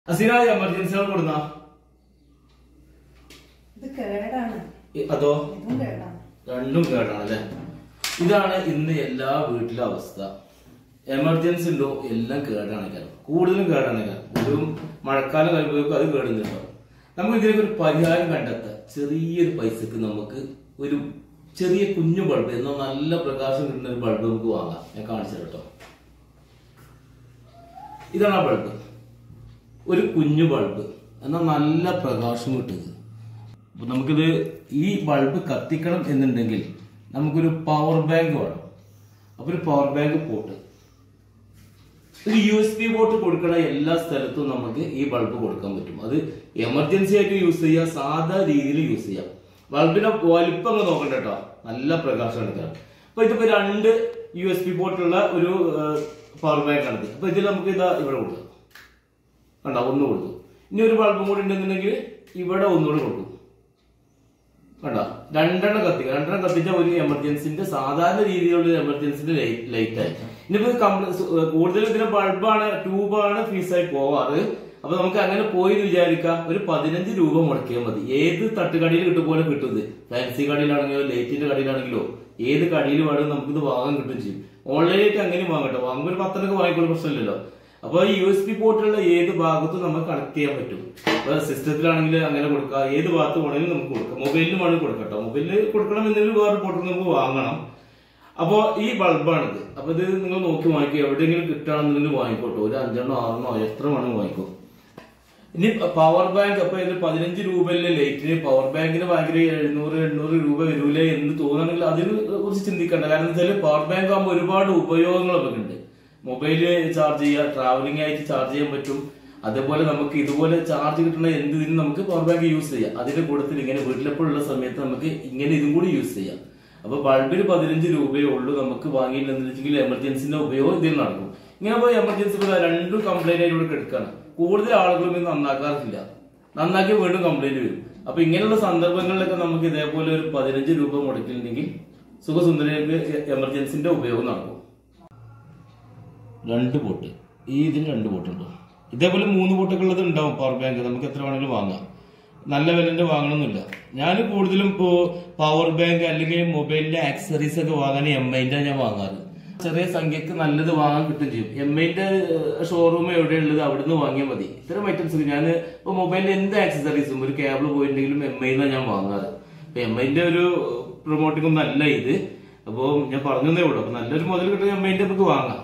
അസീന എമർജൻസികൾ കൊടുന്ന ഇത് കേടാണ് അതോ ഇതും കേടാണ് രണ്ടും കേടാണ് അല്ലെ ഇതാണ് ഇന്ന് എല്ലാ വീട്ടിലെ അവസ്ഥ എമർജൻസി ഉണ്ടോ എല്ലാം കേടാണ് കാരണം കൂടുതലും കേടാണ് കാരണം ഒരു മഴക്കാലം കഴിയുമ്പോഴേക്കും അത് കേടുന്നുണ്ടോ നമുക്ക് ഇതിലേക്ക് ഒരു പരിഹാരം കണ്ടെത്താം ചെറിയൊരു പൈസക്ക് നമുക്ക് ഒരു ചെറിയ കുഞ്ഞു ബൾബ് എന്നാൽ നല്ല പ്രകാശം കിട്ടുന്ന ഒരു ബൾബ് നമുക്ക് വാങ്ങാം ഞാൻ കാണിച്ചു തരാം കേട്ടോ ഇതാണ് ആ ബൾബ് ഒരു കുഞ്ഞു ബൾബ് എന്നാൽ നല്ല പ്രകാശം കിട്ടുന്നത് അപ്പൊ നമുക്കിത് ഈ ബൾബ് കത്തിക്കണം എന്നുണ്ടെങ്കിൽ നമുക്കൊരു പവർ ബാങ്ക് വേണം അപ്പൊ ഒരു പവർ ബാങ്ക് പോട്ട് ഒരു യു എസ് ബി പോട്ട് കൊടുക്കണ എല്ലാ സ്ഥലത്തും നമുക്ക് ഈ ബൾബ് കൊടുക്കാൻ പറ്റും അത് എമർജൻസി ആയിട്ട് യൂസ് ചെയ്യാം സാധാ രീതിയിൽ യൂസ് ചെയ്യാം ബൾബിന്റെ വലിപ്പം അങ്ങ് നോക്കണ്ട കേട്ടോ നല്ല പ്രകാശമാണ് കാരണം അപ്പൊ ഇതിപ്പോ രണ്ട് യു എസ് ബി പോർട്ടുള്ള ഒരു പവർ ബാങ്ക് ആണ് ഇത്. അപ്പൊ ഇതിൽ നമുക്ക് ഇതാ ഇവിടെ കൊടുക്കാം കണ്ടോ ഒന്ന് കൊടുത്തു ഇനി ഒരു ബൾബും കൂടി ഉണ്ടെന്നുണ്ടെങ്കിൽ ഇവിടെ ഒന്നുകൂടി കൊടുക്കും കണ്ടോ രണ്ടെണ്ണം കത്തിക്കുക രണ്ടെണ്ണം കത്തിച്ച ഒരു എമർജൻസിന്റെ സാധാരണ രീതിയിലുള്ള ഒരു എമർജൻസിന്റെ ലൈറ്റ് ആയി ഇനിയിപ്പോ കംപ്ല- സു- കൂടുതൽ ഇതിന്റെ ബൾബാണ് ട്യൂബാണ് ഫീസായി പോവാറ് അപ്പൊ നമുക്ക് അങ്ങനെ പോയി എന്ന് വിചാരിക്കാം ഒരു പതിനഞ്ച് രൂപ മുടക്കിയാൽ മതി ഏത് തട്ടുകടയിൽ കിട്ടും പോലെ കിട്ടും ഇത് ഫാൻസി കടയിലാണെങ്കിലോ ലൈറ്റിന്റെ കടയിലാണെങ്കിലോ ഏത് കടയിൽ വേണമെങ്കിൽ നമുക്കിത് വാങ്ങാൻ കിട്ടും ചെയ്യും ഓൺലൈനായിട്ട് അങ്ങനെയും വാങ്ങട്ടോ വാങ്ങുമ്പോൾ ഒരു പത്തൊക്കെ വാങ്ങിക്കോളും പ്രശ്നമില്ലല്ലോ അപ്പൊ ഈ യു എസ് പി പോർട്ടുള്ള ഏത് ഭാഗത്തും നമുക്ക് കണക്ട് ചെയ്യാൻ പറ്റും അപ്പൊ സിസ്റ്റത്തിലാണെങ്കിൽ അങ്ങനെ കൊടുക്കാം ഏത് ഭാഗത്ത് വേണമെങ്കിലും നമുക്ക് കൊടുക്കാം മൊബൈലിന് വേണമെങ്കിൽ കൊടുക്കാം കേട്ടോ മൊബൈലിൽ കൊടുക്കണം എന്തെങ്കിലും വേറെ പോർട്ട് നമുക്ക് വാങ്ങണം അപ്പോ ഈ ബൾബാണിത് അപ്പൊ ഇത് നിങ്ങൾ നോക്കി വാങ്ങിക്കുക എവിടെയെങ്കിലും കിട്ടുകയാണെന്നുണ്ടെങ്കിൽ വാങ്ങിക്കോട്ടോ ഒരു അഞ്ചെണ്ണോ ആറെണ്ണോ എത്ര വേണമെങ്കിൽ വാങ്ങിക്കോ ഇനി പവർ ബാങ്ക് അപ്പൊ ഇതിന് പതിനഞ്ച് രൂപയിലെ ലൈറ്റിന് പവർ ബാങ്കിന് ഭയങ്കര എഴുന്നൂറ് എണ്ണൂറ് രൂപ വരൂലേ എന്ന് തോന്നുകയാണെങ്കിൽ അതിനെ കുറിച്ച് ചിന്തിക്കണ്ട കാരണം എന്താ വെച്ചാൽ പവർ ബാങ്ക് ആകുമ്പോൾ ഒരുപാട് ഉപയോഗങ്ങളൊക്കെ ഉണ്ട് മൊബൈല് ചാർജ് ചെയ്യുക ട്രാവലിംഗ് ആയിട്ട് ചാർജ് ചെയ്യാൻ പറ്റും അതേപോലെ നമുക്ക് ഇതുപോലെ ചാർജ് കിട്ടുന്ന എന്തിനും നമുക്ക് പവർ ബാങ്ക് യൂസ് ചെയ്യാം അതിന്റെ കൂട്ടത്തിൽ ഇങ്ങനെ വീട്ടിലെപ്പോഴുള്ള സമയത്ത് നമുക്ക് ഇങ്ങനെ ഇതും കൂടി യൂസ് ചെയ്യാം അപ്പൊ ബൾബിന് പതിനഞ്ച് രൂപയേ ഉള്ളൂ നമുക്ക് വാങ്ങിയില്ലെന്നുവെച്ചെങ്കിൽ എമർജൻസിന്റെ ഉപയോഗം ഇതിൽ നടക്കും ഇങ്ങനെ പോയി എമർജൻസി രണ്ടും കംപ്ലൈന്റ് ആയിട്ട് ഇവിടെ കിടക്കാണ് കൂടുതൽ ആളുകളും ഇത് നന്നാക്കാറില്ല നന്നാക്കി വീണ്ടും കംപ്ലൈന്റ് വരും അപ്പൊ ഇങ്ങനെയുള്ള സന്ദർഭങ്ങളിലൊക്കെ നമുക്ക് ഇതേപോലെ ഒരു പതിനഞ്ച് രൂപ മുടക്കിയിട്ടുണ്ടെങ്കിൽ സുഖസുന്ദരക്ക് എമർജൻസിന്റെ ഉപയോഗം നടക്കും രണ്ട് ബോട്ട് ഈ ഇതിന് രണ്ട് ബോട്ടുണ്ട് ഇതേപോലെ മൂന്ന് ബോട്ടൊക്കെ ഉള്ളത് ഉണ്ടാവും പവർ ബാങ്ക് നമുക്ക് എത്ര വേണമെങ്കിലും വാങ്ങാം നല്ല വിലന്റെ വാങ്ങണമെന്നില്ല ഞാൻ കൂടുതലും ഇപ്പോ പവർ ബാങ്ക് അല്ലെങ്കിൽ മൊബൈലിന്റെ ആക്സറീസ് ഒക്കെ വാങ്ങാൻ എം ഐന്റെ ഞാൻ വാങ്ങാറ് ചെറിയ സംഖ്യക്ക് നല്ലത് വാങ്ങാൻ കിട്ടും ചെയ്യും എം ഐന്റെ ഷോറൂം എവിടെയുള്ളത് അവിടുന്ന് വാങ്ങിയാൽ മതി ഇത്തരം ഐറ്റംസ് ഞാൻ ഇപ്പൊ മൊബൈലിന്റെ എന്ത് ആക്സസറീസും ഒരു കേബിൾ പോയിട്ടുണ്ടെങ്കിലും എം ഐന്നാണ് ഞാൻ വാങ്ങാറ് അപ്പൊ എം ഐന്റെ ഒരു പ്രൊമോട്ടിംഗ് ഒന്നും അല്ല ഇത് അപ്പോ ഞാൻ പറഞ്ഞതേ ഉള്ളൂ അപ്പൊ നല്ലൊരു മുതൽ കിട്ടുന്ന എം ഐന്റെ നമുക്ക് വാങ്ങാം